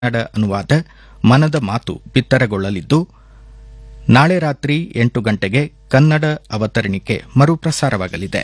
ಕನ್ನಡ ಅನುವಾದ ಮನದ ಮಾತು ಬಿತ್ತರಗೊಳ್ಳಲಿದ್ದು ನಾಳೆ ರಾತ್ರಿ ಎಂಟು ಗಂಟೆಗೆ ಕನ್ನಡ ಅವತರಣಿಕೆ ಮರುಪ್ರಸಾರವಾಗಲಿದೆ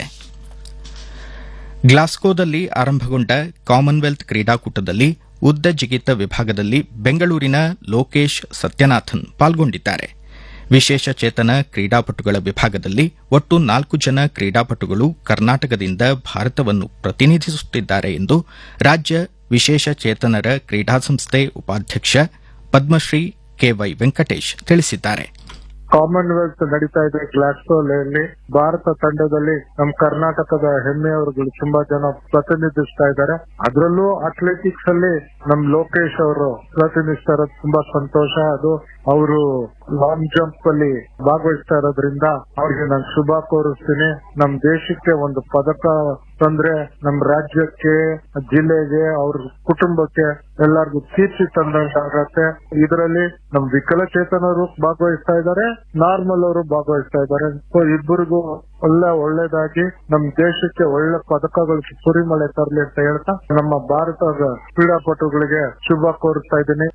ಗ್ಲಾಸ್ಗೋದಲ್ಲಿ ಆರಂಭಗೊಂಡ ಕಾಮನ್ವೆಲ್ತ್ ಕ್ರೀಡಾಕೂಟದಲ್ಲಿ ಉದ್ದ ಜಿಗಿತ ವಿಭಾಗದಲ್ಲಿ ಬೆಂಗಳೂರಿನ ಲೋಕೇಶ್ ಸತ್ಯನಾಥನ್ ಪಾಲ್ಗೊಂಡಿದ್ದಾರೆ ವಿಶೇಷ ಚೇತನ ಕ್ರೀಡಾಪಟುಗಳ ವಿಭಾಗದಲ್ಲಿ ಒಟ್ಟು ನಾಲ್ಕು ಜನ ಕ್ರೀಡಾಪಟುಗಳು ಕರ್ನಾಟಕದಿಂದ ಭಾರತವನ್ನು ಪ್ರತಿನಿಧಿಸುತ್ತಿದ್ದಾರೆ ಎಂದು ರಾಜ್ಯ ವಿಶೇಷ ಚೇತನರ ಕ್ರೀಡಾ ಸಂಸ್ಥೆ ಉಪಾಧ್ಯಕ್ಷ ಪದ್ಮಶ್ರೀ ಕೆವೈ ವೆಂಕಟೇಶ್ ತಿಳಿಸಿದ್ದಾರೆ ಕಾಮನ್ವೆಲ್ತ್ ನಡೀತಾ ಇದೆ ಗ್ಲಾಸ್ಗೋಲೆಯಲ್ಲಿ ಭಾರತ ತಂಡದಲ್ಲಿ ನಮ್ಮ ಕರ್ನಾಟಕದ ಹೆಮ್ಮೆಯವರುಗಳು ತುಂಬಾ ಜನ ಪ್ರತಿನಿಧಿಸ್ತಾ ಇದ್ದಾರೆ ಅದರಲ್ಲೂ ಅಥ್ಲೆಟಿಕ್ಸ್ ಅಲ್ಲಿ ನಮ್ ಲೋಕೇಶ್ ಅವರು ಪ್ರತಿನಿಧಿಸ್ತಾ ಇರೋದು ತುಂಬಾ ಸಂತೋಷ ಅದು ಅವರು ಲಾಂಗ್ ಜಂಪ್ ಅಲ್ಲಿ ಭಾಗವಹಿಸ್ತಾ ಇರೋದ್ರಿಂದ ಅವ್ರಿಗೆ ನಾನು ಶುಭ ಕೋರಿಸ್ತೀನಿ ನಮ್ ದೇಶಕ್ಕೆ ಒಂದು ಪದಕ ತಂದ್ರೆ ನಮ್ ರಾಜ್ಯಕ್ಕೆ ಜಿಲ್ಲೆಗೆ ಅವ್ರ ಕುಟುಂಬಕ್ಕೆ ಎಲ್ಲರಿಗೂ ಕೀರ್ತಿ ತಂದಂತಾಗತ್ತೆ ಇದರಲ್ಲಿ ನಮ್ ವಿಕಲಚೇತನರು ಭಾಗವಹಿಸ್ತಾ ಇದ್ದಾರೆ ನಾರ್ಮಲ್ ಅವರು ಭಾಗವಹಿಸ್ತಾ ಇದ್ದಾರೆ ಸೊ ಇಬ್ಬರಿಗೂ ಒಳ್ಳೆ ಒಳ್ಳೇದಾಗಿ ನಮ್ ದೇಶಕ್ಕೆ ಒಳ್ಳೆ ಪದಕಗಳು ಸುರಿಮಳೆ ತರಲಿ ಅಂತ ಹೇಳ್ತಾ ನಮ್ಮ ಭಾರತದ ಕ್ರೀಡಾಪಟುಗಳಿಗೆ ಶುಭ ಕೋರಿಸ್ತಾ ಇದ್ದೀನಿ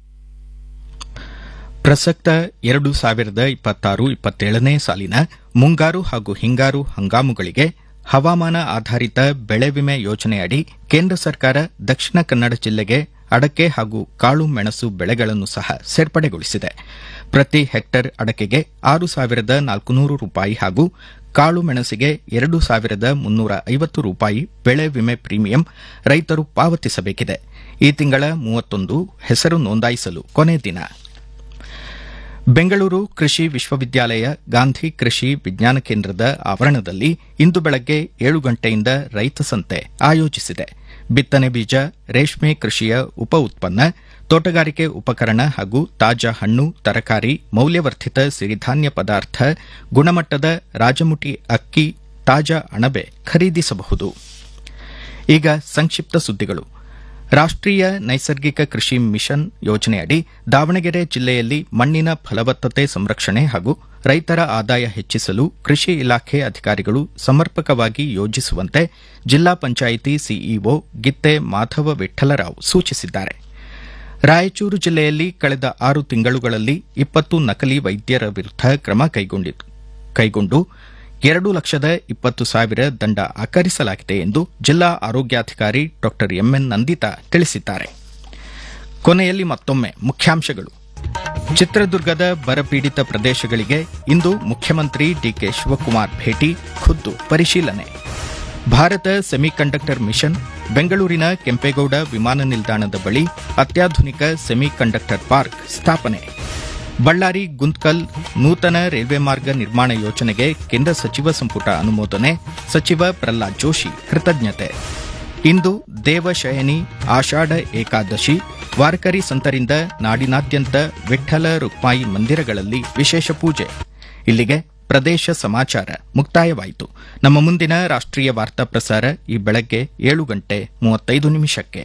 ಪ್ರಸಕ್ತ ಎರಡು ಸಾವಿರದ ಇಪ್ಪತ್ತಾರು ಇಪ್ಪತ್ತೇಳನೇ ಸಾಲಿನ ಮುಂಗಾರು ಹಾಗೂ ಹಿಂಗಾರು ಹಂಗಾಮುಗಳಿಗೆ ಹವಾಮಾನ ಆಧಾರಿತ ಬೆಳೆ ವಿಮೆ ಯೋಜನೆಯಡಿ ಕೇಂದ್ರ ಸರ್ಕಾರ ದಕ್ಷಿಣ ಕನ್ನಡ ಜಿಲ್ಲೆಗೆ ಅಡಕೆ ಹಾಗೂ ಕಾಳು ಮೆಣಸು ಬೆಳೆಗಳನ್ನು ಸಹ ಸೇರ್ಪಡೆಗೊಳಿಸಿದೆ ಪ್ರತಿ ಹೆಕ್ಟರ್ ಅಡಕೆಗೆ ಆರು ಸಾವಿರದ ನಾಲ್ಕುನೂರು ರೂಪಾಯಿ ಹಾಗೂ ಕಾಳು ಮೆಣಸಿಗೆ ಎರಡು ಸಾವಿರದ ಮುನ್ನೂರ ಐವತ್ತು ರೂಪಾಯಿ ಬೆಳೆ ವಿಮೆ ಪ್ರೀಮಿಯಂ ರೈತರು ಪಾವತಿಸಬೇಕಿದೆ ಈ ತಿಂಗಳ ಮೂವತ್ತೊಂದು ಹೆಸರು ನೋಂದಾಯಿಸಲು ಕೊನೆ ದಿನ ಬೆಂಗಳೂರು ಕೃಷಿ ವಿಶ್ವವಿದ್ಯಾಲಯ ಗಾಂಧಿ ಕೃಷಿ ವಿಜ್ಞಾನ ಕೇಂದ್ರದ ಆವರಣದಲ್ಲಿ ಇಂದು ಬೆಳಗ್ಗೆ ಏಳು ಗಂಟೆಯಿಂದ ರೈತ ಸಂತೆ ಆಯೋಜಿಸಿದೆ ಬಿತ್ತನೆ ಬೀಜ ರೇಷ್ಮೆ ಕೃಷಿಯ ಉಪ ಉತ್ಪನ್ನ ತೋಟಗಾರಿಕೆ ಉಪಕರಣ ಹಾಗೂ ತಾಜಾ ಹಣ್ಣು ತರಕಾರಿ ಮೌಲ್ಯವರ್ಧಿತ ಸಿರಿಧಾನ್ಯ ಪದಾರ್ಥ ಗುಣಮಟ್ಟದ ರಾಜಮುಟಿ ಅಕ್ಕಿ ತಾಜಾ ಅಣಬೆ ಖರೀದಿಸಬಹುದು ಈಗ ಸಂಕ್ಷಿಪ್ತ ಸುದ್ದಿಗಳು ರಾಷ್ಟೀಯ ನೈಸರ್ಗಿಕ ಕೃಷಿ ಮಿಷನ್ ಯೋಜನೆಯಡಿ ದಾವಣಗೆರೆ ಜಿಲ್ಲೆಯಲ್ಲಿ ಮಣ್ಣಿನ ಫಲವತ್ತತೆ ಸಂರಕ್ಷಣೆ ಹಾಗೂ ರೈತರ ಆದಾಯ ಹೆಚ್ಚಿಸಲು ಕೃಷಿ ಇಲಾಖೆ ಅಧಿಕಾರಿಗಳು ಸಮರ್ಪಕವಾಗಿ ಯೋಜಿಸುವಂತೆ ಜಿಲ್ಲಾ ಪಂಚಾಯಿತಿ ಸಿಇಒ ಗಿತ್ತೆ ಮಾಧವ ವಿಠಲರಾವ್ ಸೂಚಿಸಿದ್ದಾರೆ ರಾಯಚೂರು ಜಿಲ್ಲೆಯಲ್ಲಿ ಕಳೆದ ಆರು ತಿಂಗಳುಗಳಲ್ಲಿ ಇಪ್ಪತ್ತು ನಕಲಿ ವೈದ್ಯರ ವಿರುದ್ದ ಕ್ರಮ ಕೈಗೊಂಡು ಎರಡು ಲಕ್ಷದ ಇಪ್ಪತ್ತು ಸಾವಿರ ದಂಡ ಆಕರಿಸಲಾಗಿದೆ ಎಂದು ಜಿಲ್ಲಾ ಆರೋಗ್ಯಾಧಿಕಾರಿ ಡಾ ಎಂಎನ್ ನಂದಿತಾ ತಿಳಿಸಿದ್ದಾರೆ ಕೊನೆಯಲ್ಲಿ ಮತ್ತೊಮ್ಮೆ ಮುಖ್ಯಾಂಶಗಳು ಚಿತ್ರದುರ್ಗದ ಬರಪೀಡಿತ ಪ್ರದೇಶಗಳಿಗೆ ಇಂದು ಮುಖ್ಯಮಂತ್ರಿ ಡಿಕೆ ಶಿವಕುಮಾರ್ ಭೇಟಿ ಖುದ್ದು ಪರಿಶೀಲನೆ ಭಾರತ ಸೆಮಿಕಂಡಕ್ಟರ್ ಮಿಷನ್ ಬೆಂಗಳೂರಿನ ಕೆಂಪೇಗೌಡ ವಿಮಾನ ನಿಲ್ದಾಣದ ಬಳಿ ಅತ್ಯಾಧುನಿಕ ಸೆಮಿಕಂಡಕ್ಟರ್ ಪಾರ್ಕ್ ಸ್ಥಾಪನೆ ಬಳ್ಳಾರಿ ಗುಂತ್ಕಲ್ ನೂತನ ರೈಲ್ವೆ ಮಾರ್ಗ ನಿರ್ಮಾಣ ಯೋಜನೆಗೆ ಕೇಂದ್ರ ಸಚಿವ ಸಂಪುಟ ಅನುಮೋದನೆ ಸಚಿವ ಪ್ರಹ್ಲಾದ್ ಜೋಶಿ ಕೃತಜ್ಞತೆ ಇಂದು ದೇವಶಯನಿ ಆಷಾಢ ಏಕಾದಶಿ ವಾರಕರಿ ಸಂತರಿಂದ ನಾಡಿನಾದ್ಯಂತ ವಿಠ್ಠಲ ರುಕ್ಮಾಯಿ ಮಂದಿರಗಳಲ್ಲಿ ವಿಶೇಷ ಪೂಜೆ ಇಲ್ಲಿಗೆ ಪ್ರದೇಶ ಸಮಾಚಾರ ಮುಕ್ತಾಯವಾಯಿತು ನಮ್ಮ ಮುಂದಿನ ರಾಷ್ಟ್ರೀಯ ವಾರ್ತಾ ಪ್ರಸಾರ ಈ ಬೆಳಗ್ಗೆ ಏಳು ಗಂಟೆ ಮೂವತ್ತೈದು ನಿಮಿಷಕ್ಕೆ